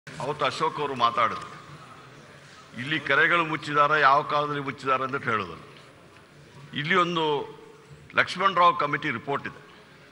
ಅವತ್ತು ಅಶೋಕ್ ಅವರು ಮಾತಾಡಿದ್ರು ಇಲ್ಲಿ ಕೆರೆಗಳು ಮುಚ್ಚಿದಾರ ಯಾವ ಕಾಲದಲ್ಲಿ ಮುಚ್ಚಿದಾರೆ ಅಂತ ಹೇಳಿದ್ರು ಇಲ್ಲಿ ಒಂದು ಲಕ್ಷ್ಮಣರಾವ್ ಕಮಿಟಿ ರಿಪೋರ್ಟ್ ಇದೆ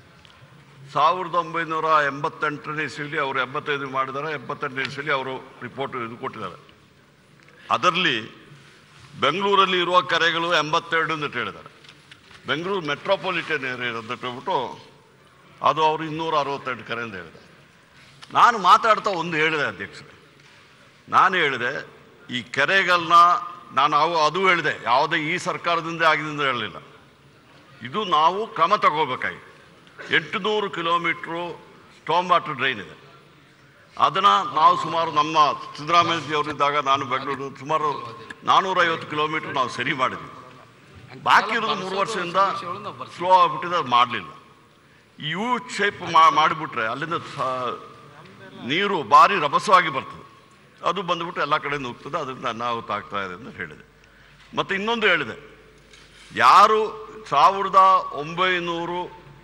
ಸಾವಿರದ ಒಂಬೈನೂರ ಎಂಬತ್ತೆಂಟನೇ ಇಸ್ವಿಲಿ ಅವರು ಎಂಬತ್ತೈದು ಮಾಡಿದ್ದಾರೆ ಎಂಬತ್ತೆಂಟನೇ ಇಸ್ವಿಲಿ ಅವರು ರಿಪೋರ್ಟ್ ಇದು ಕೊಟ್ಟಿದ್ದಾರೆ ಅದರಲ್ಲಿ ಬೆಂಗಳೂರಲ್ಲಿ ಇರುವ ಕೆರೆಗಳು ಎಂಬತ್ತೆರಡು ಅಂತ ಹೇಳಿದ್ದಾರೆ ಬೆಂಗಳೂರು ಮೆಟ್ರೋಪಾಲಿಟನ್ ಏರಿಯಾ ಅಂತ ಹೇಳ್ಬಿಟ್ಟು ಅದು ಅವರು ಇನ್ನೂರ ಅರವತ್ತೆರಡು ಕೆರೆ ಅಂತ ಹೇಳಿದೆ ನಾನು ಮಾತಾಡ್ತಾ ಒಂದು ಹೇಳಿದೆ ಅಧ್ಯಕ್ಷರೇ ನಾನು ಹೇಳಿದೆ ಈ ಕೆರೆಗಳನ್ನ ನಾನು ಅವು ಅದು ಹೇಳಿದೆ ಯಾವುದೇ ಈ ಸರ್ಕಾರದಿಂದ ಆಗಿದೆ ಅಂತ ಹೇಳಲಿಲ್ಲ ಇದು ನಾವು ಕ್ರಮ ತಗೋಬೇಕಾಗಿ ಎಂಟುನೂರು ಕಿಲೋಮೀಟ್ರು ಸ್ಟೋಮ್ ವಾಟರ್ ಡ್ರೈನ್ ಇದೆ ಅದನ್ನು ನಾವು ಸುಮಾರು ನಮ್ಮ ಸಿದ್ದರಾಮಯ್ಯ ಅವರಿದ್ದಾಗ ನಾನು ಬೆಂಗಳೂರು ಸುಮಾರು ನಾನ್ನೂರೈವತ್ತು ಕಿಲೋಮೀಟ್ರ್ ನಾವು ಸರಿ ಮಾಡಿದ್ವಿ ಬಾಕಿ ಇರೋದು ಮೂರು ವರ್ಷದಿಂದ ಸ್ಲೋ ಆಗಿಬಿಟ್ಟಿದೆ ಅದು ಮಾಡಲಿಲ್ಲ ಯು ಶೇಪ್ ಮಾಡಿಬಿಟ್ರೆ ಅಲ್ಲಿಂದ ಸ- ನೀರು ಭಾರಿ ರಭಸವಾಗಿ ಬರ್ತದೆ ಅದು ಬಂದ್ಬಿಟ್ಟು ಎಲ್ಲ ಕಡೆ ನುಗ್ತದೆ ಅದರಿಂದ ಅನಾಹುತ ಆಗ್ತಾ ಇದೆ ಅಂತ ಹೇಳಿದೆ ಮತ್ತು ಇನ್ನೊಂದು ಹೇಳಿದೆ ಯಾರು ಸಾವಿರದ ಒಂಬೈನೂರು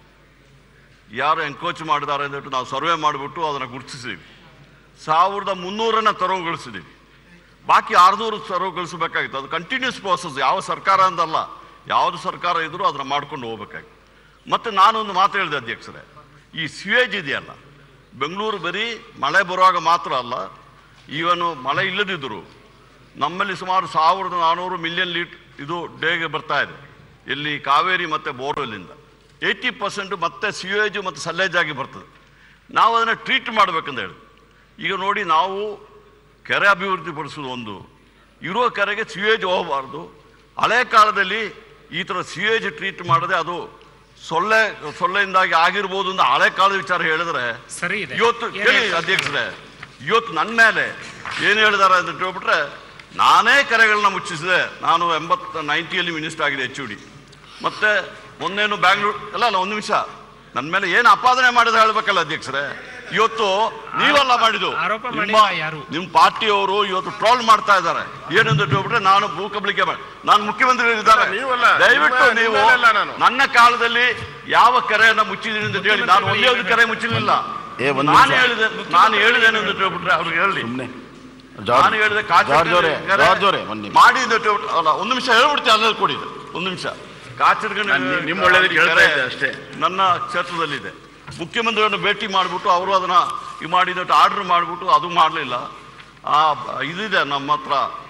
ಯಾರು ಎಂಕೋಚ್ ಮಾಡಿದ್ದಾರೆ ಅಂದ್ಬಿಟ್ಟು ನಾವು ಸರ್ವೆ ಮಾಡಿಬಿಟ್ಟು ಅದನ್ನು ಗುರುತಿಸಿದ್ದೀವಿ ಸಾವಿರದ ಮುನ್ನೂರನ್ನು ತೆರವುಗೊಳಿಸಿದ್ದೀವಿ ಬಾಕಿ ಆರುನೂರು ತೆರವುಗೊಳಿಸಬೇಕಾಗಿತ್ತು ಅದು ಕಂಟಿನ್ಯೂಸ್ ಪ್ರೋಸೆಸ್ ಯಾವ ಸರ್ಕಾರ ಅಂದಲ್ಲ ಯಾವುದು ಸರ್ಕಾರ ಇದ್ರೂ ಅದನ್ನು ಮಾಡ್ಕೊಂಡು ಹೋಗ್ಬೇಕಾಗಿತ್ತು ಮತ್ತು ನಾನೊಂದು ಮಾತು ಹೇಳಿದೆ ಅಧ್ಯಕ್ಷರೇ ಈ ಸಿವೇಜ್ ಇದೆಯಲ್ಲ ಬೆಂಗಳೂರು ಬರೀ ಮಳೆ ಬರುವಾಗ ಮಾತ್ರ ಅಲ್ಲ ಈವನು ಮಳೆ ಇಲ್ಲದಿದ್ದರು ನಮ್ಮಲ್ಲಿ ಸುಮಾರು ಸಾವಿರದ ನಾನ್ನೂರು ಮಿಲಿಯನ್ ಲೀಟ್ ಇದು ಡೇಗೆ ಬರ್ತಾ ಇದೆ ಇಲ್ಲಿ ಕಾವೇರಿ ಮತ್ತು ಬೋರ್ವೆಲ್ಲಿಂದ ಏಯ್ಟಿ ಪರ್ಸೆಂಟ್ ಮತ್ತೆ ಸಿವೇಜು ಮತ್ತು ಸಲ್ಲೇಜ್ ಆಗಿ ಬರ್ತದೆ ನಾವು ಅದನ್ನು ಟ್ರೀಟ್ ಮಾಡಬೇಕಂತ ಹೇಳಿ ಈಗ ನೋಡಿ ನಾವು ಕೆರೆ ಅಭಿವೃದ್ಧಿ ಪಡಿಸೋದು ಒಂದು ಇರೋ ಕೆರೆಗೆ ಸಿವೇಜ್ ಹೋಗಬಾರ್ದು ಹಳೆ ಕಾಲದಲ್ಲಿ ಈ ಥರ ಸಿವೇಜ್ ಟ್ರೀಟ್ ಮಾಡದೆ ಅದು ಸೊಳ್ಳೆ ಸೊಳ್ಳೆಯಿಂದಾಗಿ ಆಗಿರ್ಬೋದು ಅಂತ ಹಳೆ ಕಾಲದ ವಿಚಾರ ಹೇಳಿದ್ರೆ ಸರಿ ಇದೆ ಇವತ್ತು ಏನ್ ಕೇಳಿ ಹೇಳ್ತಾರೆ? ಅಧ್ಯಕ್ಷರೇ ಇವತ್ತು ನನ್ನ ಮೇಲೆ ಏನು ಹೇಳಿದಾರೆ ಅಂತ ಹೇಳ್ಬಿಟ್ರೆ ನಾನೇ ಕರೆಗಳನ್ನ ಮುಚ್ಚಿಸಿದೆ ನಾನು ಎಂಬತ್ತು ನೈಂಟಿಯಲ್ಲಿ ಮಿನಿಸ್ಟರ್ ಆಗಿದೆ ಎಚ್ ಡಿ ಮತ್ತೆ ಮೊನ್ನೇನು ಬ್ಯಾಂಗ್ಳೂರ್ ಅಲ್ಲ ಅಲ್ಲ ಒಂದು ನಿಮಿಷ ನನ್ನ ಮೇಲೆ ಏನು ಅಪಾದನೆ ಮಾಡಿದ್ರೆ ಹೇಳ್ಬೇಕಲ್ಲ ಅಧ್ಯಕ್ಷರೇ ಇವತ್ತು ನೀವಲ್ಲ ಮಾಡಿದ್ದು ಆರೋಪ ನಿಮ್ಮ ಮಾಡಿಲ್ಲ ಯಾರು? ನಿಮ್ಮ ಪಾರ್ಟಿಯವರು ಇವತ್ತು ಟ್ರೋಲ್ ಮಾಡ್ತಾ ಇದ್ದಾರೆ ಏನಂತ ಹೇಳ್ಬಿಟ್ರೆ ನಾನು ಭೂ ಕಬಳಿಕೆ ಮಾಡಿ ನಾನು ಮುಖ್ಯಮಂತ್ರಿ ಇದ್ದಾರೆ ನೀವಲ್ಲ, ದಯವಿಟ್ಟು ನಿಮ್ಮ- ನೀವು ನಿಮ್ಮನ್ನೆಲ್ಲ ನಾನು. ನನ್ನ ಕಾಲದಲ್ಲಿ ಯಾವ ಕೆರೆಯನ್ನ ಮುಚ್ಚಿದ್ದೀನಿ ಅಂತ ಹೇಳಿ ನಾನು ಒಂದೇ ಒಂದು ಕೆರೆ ಮುಚ್ಚಲಿಲ್ಲ ಏ, ಒಂದು ನಾನು ನಿಮಿಷ. ಹೇಳಿದೆ ನಾನು ಹೇಳಿದ್ದೇನೆ ಅಂತ ಹೇಳ್ಬಿಟ್ರೆ ಅವ್ರಿಗೆ ಹೇಳಿ ಸುಮ್ಮನೆ ನಾನು ಹೇಳಿದೆ ಜಾರ್ಜ್ ಅವರೇ ಜಾರ್ಜ್ ಅವರೇ ಒಂದು ನಿಮಿಷ. ಮಾಡಿ ಅಂತ ಹೇಳ್ಬಿಟ್ಟು ಅಲ್ಲ ಒಂದು ನಿಮಿಷ ಹೇಳ್ಬಿಡ್ತೀನಿ ಅಲ್ಲಲ್ಲಿ ಕೊಡಿ ಇದು. ಒಂದು ನಿಮಿಷ ಕಾಚರ್ಗನ ನಾನು ನಿಮ್- ನಿಮ್ಮ ಒಳ್ಳೇದಕ್ಕೆ ಹೇಳ್ತಾ ಕೆರೆ ಇದ್ದೆ ಅಷ್ಟೇ. ನನ್ನ ಕ್ಷೇತ್ರದಲ್ಲಿದೆ ಮುಖ್ಯಮಂತ್ರಿಗಳನ್ನು ಭೇಟಿ ಮಾಡಿಬಿಟ್ಟು ಅವರು ಅದನ್ನ ಇದು ಮಾಡಿದಟ್ಟು ಆರ್ಡರ್ ಮಾಡಿಬಿಟ್ಟು ಅದು ಮಾಡಲಿಲ್ಲ ಆ ಬ- ಇದಿದೆ ನಮ್ಮ ಹತ್ರ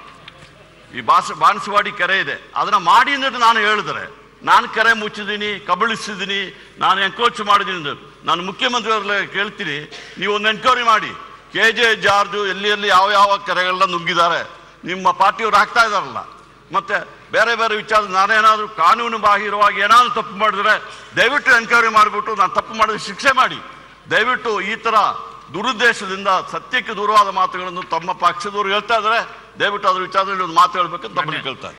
ಈ ಬಾಸ ಬಾಣಸವಾಡಿ ಕೆರೆ ಇದೆ ಅದನ್ನ ಮಾಡಿ ಅಂದ್ಬಿಟ್ಟು ನಾನು ಹೇಳಿದ್ರೆ ನಾನು ಕೆರೆ ಮುಚ್ಚಿದ್ದೀನಿ ಕಬಳಿಸಿದ್ದೀನಿ ನಾನು ಎನ್ಕ್ರೋಚ್ ಮಾಡಿದ್ದೀನಿ ಅಂತ. ನಾನು ಮುಖ್ಯಮಂತ್ರಿ ಅವ್ರಲ್ಲ ಕೇಳ್ತೀನಿ ನೀವು ಒಂದು ಎನ್ಕ್ವೈರಿ ಮಾಡಿ ಕೆ ಜೆ ಜಾರ್ಜು ಎಲ್ಲಿ ಎಲ್ಲಿ ಯಾವ ಯಾವ ಕೆರೆಗಳನ್ನ ನುಗ್ಗಿದ್ದಾರೆ ನಿಮ್ಮ ಪಾರ್ಟಿಯವ್ರು ಹಾಕ್ತಾ ಇದಾರಲ್ಲ ಮತ್ತೆ ಬೇರೆ ಬೇರೆ ವಿಚಾರ ನಾನೇನಾದರೂ ಕಾನೂನು ಬಾಹಿರವಾಗಿ ಏನಾದರೂ ತಪ್ಪು ಮಾಡಿದ್ರೆ ದಯವಿಟ್ಟು ಎನ್ಕ್ವೈರಿ ಮಾಡಿಬಿಟ್ಟು ನಾನು ತಪ್ಪು ಮಾಡಿದ್ರೆ ಶಿಕ್ಷೆ ಮಾಡಿ ದಯವಿಟ್ಟು ಈ ಥರ ದುರುದ್ದೇಶದಿಂದ ಸತ್ಯಕ್ಕೆ ದೂರವಾದ ಮಾತುಗಳನ್ನು ತಮ್ಮ ಪಕ್ಷದವರು ಹೇಳ್ತಾ ಇದ್ದಾರೆ ದಯವಿಟ್ಟು ಅದ್ರ ವಿಚಾರದಲ್ಲಿ ಒಂದು ಮಾತು ಹೇಳ್ಬೇಕಂತ ತಮ್ಮಲ್ಲಿ ಕೇಳ್ತಾರೆ